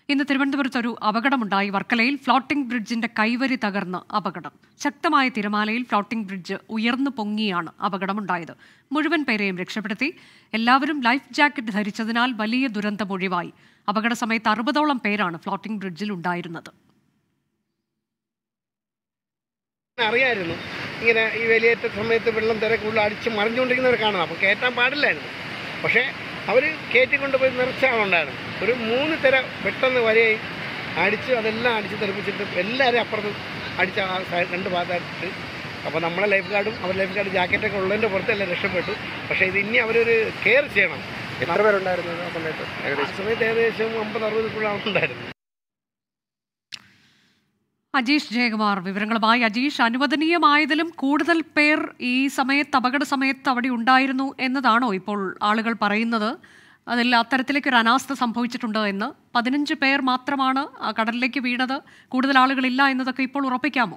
ഇന്ന് തിരുവനന്തപുരത്ത് ഒരു അപകടമുണ്ടായി വർക്കലയിൽ ഫ്ലോട്ടിംഗ് ബ്രിഡ്ജിന്റെ കൈവരി തകർന്ന് അപകടം ശക്തമായ തിരമാലയിൽ ഫ്ലോട്ടിംഗ് ബ്രിഡ്ജ് ഉയർന്നു പൊങ്ങിയാണ് അപകടമുണ്ടായത് മുഴുവൻ പേരെയും രക്ഷപ്പെടുത്തി എല്ലാവരും ലൈഫ് ജാക്കറ്റ് ധരിച്ചതിനാൽ വലിയ ദുരന്തം ഒഴിവായി അപകട സമയത്ത് അറുപതോളം പേരാണ് ഫ്ലോട്ടിംഗ് ബ്രിഡ്ജിൽ ഉണ്ടായിരുന്നത് അറിയായിരുന്നു ഇങ്ങനെ ഈ വേലിയേറ്റ സമയത്ത് വെള്ളം തിരക്കുള്ള അടിച്ച് മറിഞ്ഞുകൊണ്ടിരിക്കുന്നവർ കാണുന്നത് അപ്പോൾ കയറ്റാൻ പാടില്ലായിരുന്നു പക്ഷേ അവർ കയറ്റിക്കൊണ്ടുപോയി നിറച്ച ആളുണ്ടായിരുന്നു ഒരു മൂന്ന് തിര പെട്ടെന്ന് വരെയും അടിച്ച് അതെല്ലാം അടിച്ച് തെറിപ്പിച്ചിട്ട് എല്ലാവരും അപ്പുറത്ത് അടിച്ച ആ സൈഡ് രണ്ട് ഭാഗത്തായിട്ട് അപ്പോൾ നമ്മളെ ലൈഫ് ഗാർഡും അവർ ലൈഫ് ഗാർഡ് ജാക്കറ്റൊക്കെ ഉള്ളതിൻ്റെ പുറത്തെല്ലാം രക്ഷപ്പെട്ടു പക്ഷേ ഇത് ഇനി അവരൊരു കെയർ ചെയ്യണം എത്ര പേരുണ്ടായിരുന്നു ആ സമയത്ത് ആ ഏകദേശം സമയത്ത് ഏകദേശം അമ്പത് അറുപത് ആളുണ്ടായിരുന്നു അജീഷ് ജയകുമാർ വിവരങ്ങളുമായി അജീഷ് അനുവദനീയമായതിലും കൂടുതൽ പേർ ഈ സമയത്ത് അപകട സമയത്ത് അവിടെ ഉണ്ടായിരുന്നു എന്നതാണോ ഇപ്പോൾ ആളുകൾ പറയുന്നത് അതിൽ അത്തരത്തിലേക്ക് ഒരു അനാസ്ഥ സംഭവിച്ചിട്ടുണ്ട് എന്ന് പതിനഞ്ച് പേർ മാത്രമാണ് ആ കടലിലേക്ക് വീണത് കൂടുതൽ ആളുകളില്ല എന്നതൊക്കെ ഇപ്പോൾ ഉറപ്പിക്കാമോ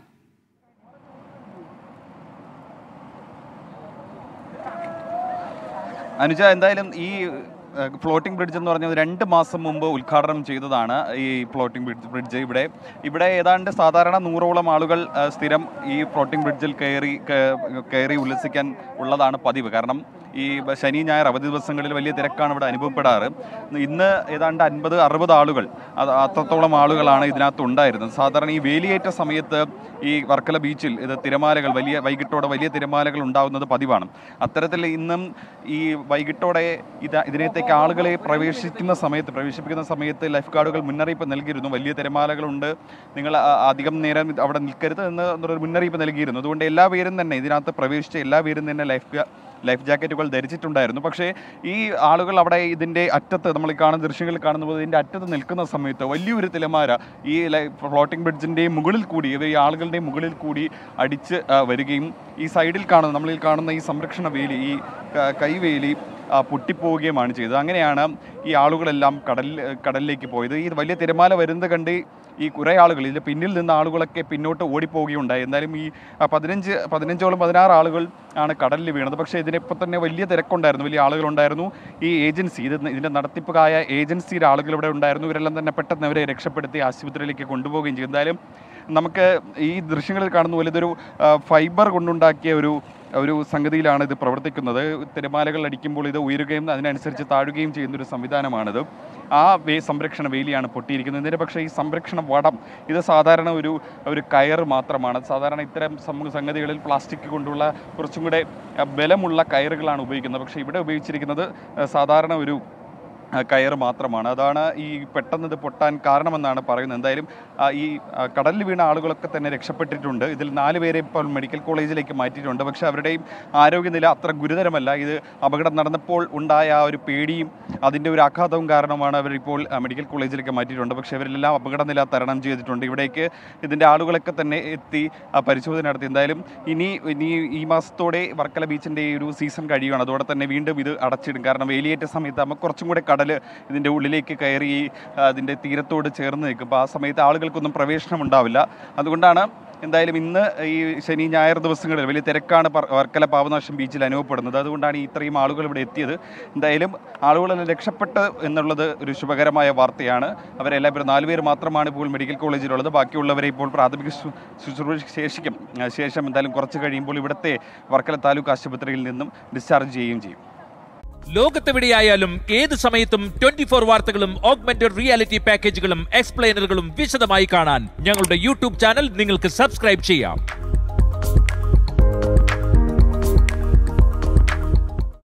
അനുജ എന്തായാലും ഈ ഫ്ലോട്ടിംഗ് ബ്രിഡ്ജ് എന്ന് പറഞ്ഞത് രണ്ട് മാസം മുമ്പ് ഉദ്ഘാടനം ചെയ്തതാണ് ഈ ഫ്ലോട്ടിംഗ് ബ്രിഡ്ജ് ബ്രിഡ്ജ് ഇവിടെ ഇവിടെ ഏതാണ്ട് സാധാരണ നൂറോളം ആളുകൾ ആ, സ്ഥിരം ഈ ഫ്ലോട്ടിംഗ് ബ്രിഡ്ജിൽ കയറി ക- കയറി ഉല്ലസിക്കാൻ ഉള്ളതാണ് പതിവ് കാരണം ഈ ബ- ശനി ഞായർ അവധി ദിവസങ്ങളിൽ വലിയ തിരക്കാണ് ഇവിടെ അനുഭവപ്പെടാറ് ഇന്ന് ഏതാണ്ട് അൻപത് അറുപത് ആളുകൾ അത് അത്രത്തോളം ആളുകളാണ് ഇതിനകത്ത് ഉണ്ടായിരുന്നത് സാധാരണ ഈ വേലിയേറ്റ സമയത്ത് ഈ വർക്കല ബീച്ചിൽ ഇത് തിരമാലകൾ വലിയ വൈകിട്ടോടെ വലിയ തിരമാലകൾ ഉണ്ടാകുന്നത് പതിവാണ് അത്തരത്തിൽ ഇന്നും ഈ വൈകിട്ടോടെ ഇത് ഇതിനകത്തേക്ക് ആളുകളെ പ്രവേശിക്കുന്ന സമയത്ത് പ്രവേശിപ്പിക്കുന്ന സമയത്ത് ലൈഫ് ഗാർഡുകൾ മുന്നറിയിപ്പ് നൽകിയിരുന്നു വലിയ തിരമാലകളുണ്ട് നിങ്ങൾ ആ- അധികം നേരം ഇത് അവിടെ നിൽക്കരുത് എന്ന് എന്നൊരു മുന്നറിയിപ്പ് നൽകിയിരുന്നു അതുകൊണ്ട് എല്ലാ പേരും തന്നെ ഇതിനകത്ത് പ്രവേശിച്ച എല്ലാ പേരും തന്നെ ലൈഫ് ഗാ- ലൈഫ് ജാക്കറ്റുകൾ ധരിച്ചിട്ടുണ്ടായിരുന്നു പക്ഷേ ഈ ആളുകൾ അവിടെ ഇതിൻ്റെ അറ്റത്ത് നമ്മൾ ഈ കാണുന്ന ദൃശ്യങ്ങളിൽ കാണുന്ന പോലെ ഇതിൻ്റെ അറ്റത്ത് നിൽക്കുന്ന സമയത്ത് വലിയൊരു തിലമാര ഈ ലൈ- ഫ്ലോട്ടിംഗ് ബ്രിഡ്ജിൻ്റെയും മുകളിൽ കൂടി ഇവർ ഈ ആളുകളുടെയും മുകളിൽ കൂടി അടിച്ച് ആ, വരികയും ഈ സൈഡിൽ കാണുന്ന നമ്മളിൽ കാണുന്ന ഈ സംരക്ഷണ വേലി ഈ ക- കൈവേലി ആ, പൊട്ടിപ്പോവുകയുമാണ് ചെയ്തത് അങ്ങനെയാണ് ഈ ആളുകളെല്ലാം കടലിൽ കടലിലേക്ക് പോയത് ഈ വലിയ തിരമാല വരുന്നത് കണ്ട് ഈ കുറേ ആളുകൾ ഇതിൻ്റെ പിന്നിൽ നിന്ന് ആളുകളൊക്കെ പിന്നോട്ട് ഓടിപ്പോവുകയുണ്ടായി എന്തായാലും ഈ ആ, പതിനഞ്ച് പതിനഞ്ചോളം പതിനാറ് ആളുകൾ ആണ് കടലിൽ വീണത് പക്ഷേ ഇതിനിപ്പോൾ തന്നെ വലിയ തിരക്കുണ്ടായിരുന്നു വലിയ ആളുകളുണ്ടായിരുന്നു ഈ ഏജൻസി ഇത് ഇതിൻ്റെ നടത്തിപ്പുകായ ഏജൻസിയുടെ ആളുകൾ ഇവിടെ ഉണ്ടായിരുന്നു ഇവരെല്ലാം തന്നെ പെട്ടെന്ന് അവരെ രക്ഷപ്പെടുത്തി ആശുപത്രിയിലേക്ക് കൊണ്ടുപോവുകയും ചെയ്തു എന്തായാലും നമുക്ക് ഈ ദൃശ്യങ്ങളിൽ കാണുന്ന പോലെ ഇതൊരു ആ, ഫൈബർ കൊണ്ടുണ്ടാക്കിയ ഒരു ഒരു സംഗതിയിലാണ് ഇത് പ്രവർത്തിക്കുന്നത് തിരമാലകൾ അടിക്കുമ്പോൾ ഇത് ഉയരുകയും അതിനനുസരിച്ച് താഴുകയും ചെയ്യുന്ന ഒരു സംവിധാനമാണിത് ആ വേ സംരക്ഷണ വേലിയാണ് പൊട്ടിയിരിക്കുന്നത് ഇതിന് പക്ഷേ ഈ സംരക്ഷണ വടം ഇത് സാധാരണ ഒരു ഒരു കയർ മാത്രമാണ് സാധാരണ ഇത്തരം സം- സംഗതികളിൽ പ്ലാസ്റ്റിക് കൊണ്ടുള്ള കുറച്ചും കൂടെ ആ, ബലമുള്ള കയറുകളാണ് ഉപയോഗിക്കുന്നത് പക്ഷേ ഇവിടെ ഉപയോഗിച്ചിരിക്കുന്നത് ആ, സാധാരണ ഒരു ആ, കയറ് മാത്രമാണ് അതാണ് ഈ പെട്ടെന്ന് ഇത് പൊട്ടാൻ കാരണമെന്നാണ് പറയുന്നത് എന്തായാലും ആ, ഈ ആ, കടലിൽ വീണ ആളുകളൊക്കെ തന്നെ രക്ഷപ്പെട്ടിട്ടുണ്ട് ഇതിൽ നാല് പേരെ ഇപ്പോൾ മെഡിക്കൽ കോളേജിലേക്ക് മാറ്റിയിട്ടുണ്ട് പക്ഷേ അവരുടെയും ആരോഗ്യനില അത്ര ഗുരുതരമല്ല ഇത് അപകടം നടന്നപ്പോൾ ഉണ്ടായ ആ ഒരു പേടിയും അതിൻ്റെ ഒരു ആഘാതവും കാരണമാണ് അവരിപ്പോൾ ആ, മെഡിക്കൽ കോളേജിലേക്ക് മാറ്റിയിട്ടുണ്ട് പക്ഷേ അവരെല്ലാം അപകടനില തരണം ചെയ്തിട്ടുണ്ട് ഇവിടേക്ക് ഇതിൻ്റെ ആളുകളൊക്കെ തന്നെ എത്തി ആ, പരിശോധന നടത്തി എന്തായാലും ഇനി ഇനി ഈ മാസത്തോടെ വർക്കല ബീച്ചിൻ്റെ ഈ ഒരു സീസൺ കഴിയുകയാണ് അതോടെ തന്നെ വീണ്ടും ഇത് അടച്ചിടും കാരണം വേലിയേറ്റ സമയത്ത് നമുക്ക് കുറച്ചും കൂടെ കടൽ ഇതിൻ്റെ ഉള്ളിലേക്ക് കയറി ആ, അതിൻ്റെ തീരത്തോട് ചേർന്ന് നിൽക്കും അപ്പോൾ ആ സമയത്ത് ആളുകൾക്കൊന്നും പ്രവേശനം ഉണ്ടാവില്ല അതുകൊണ്ടാണ് എന്തായാലും ഇന്ന് ഈ ശനി ഞായർ ദിവസങ്ങളിൽ വലിയ തിരക്കാണ് പർ- വർക്കല പാപനാശം ബീച്ചിൽ അനുഭവപ്പെടുന്നത് അതുകൊണ്ടാണ് ഈ ഇത്രയും ആളുകൾ ഇവിടെ എത്തിയത് എന്തായാലും ആളുകളെല്ലാം രക്ഷപ്പെട്ട് എന്നുള്ളത് ഒരു ശുഭകരമായ വാർത്തയാണ് അവരെല്ലാം ഇവർ നാലുപേർ മാത്രമാണ് ഇപ്പോൾ മെഡിക്കൽ കോളേജിലുള്ളത് ബാക്കിയുള്ളവരെ ഇപ്പോൾ പ്രാഥമിക ശു- ശുശ്രൂഷ ശേഷിക്കും ആ, ശേഷം എന്തായാലും കുറച്ച് കഴിയുമ്പോൾ ഇവിടുത്തെ വർക്കല താലൂക്ക് ആശുപത്രിയിൽ നിന്നും ഡിസ്ചാർജ് ചെയ്യുകയും ചെയ്യും ലോകത്തെവിടെയായാലും ഏത് സമയത്തും ട്വന്റി ഫോർ വാർത്തകളും ഓഗ്മെന്റഡ് റിയാലിറ്റി പാക്കേജുകളും എക്സ്പ്ലെയിനറുകളും വിശദമായി കാണാൻ ഞങ്ങളുടെ യൂട്യൂബ് ചാനൽ നിങ്ങൾക്ക് സബ്സ്ക്രൈബ് ചെയ്യാം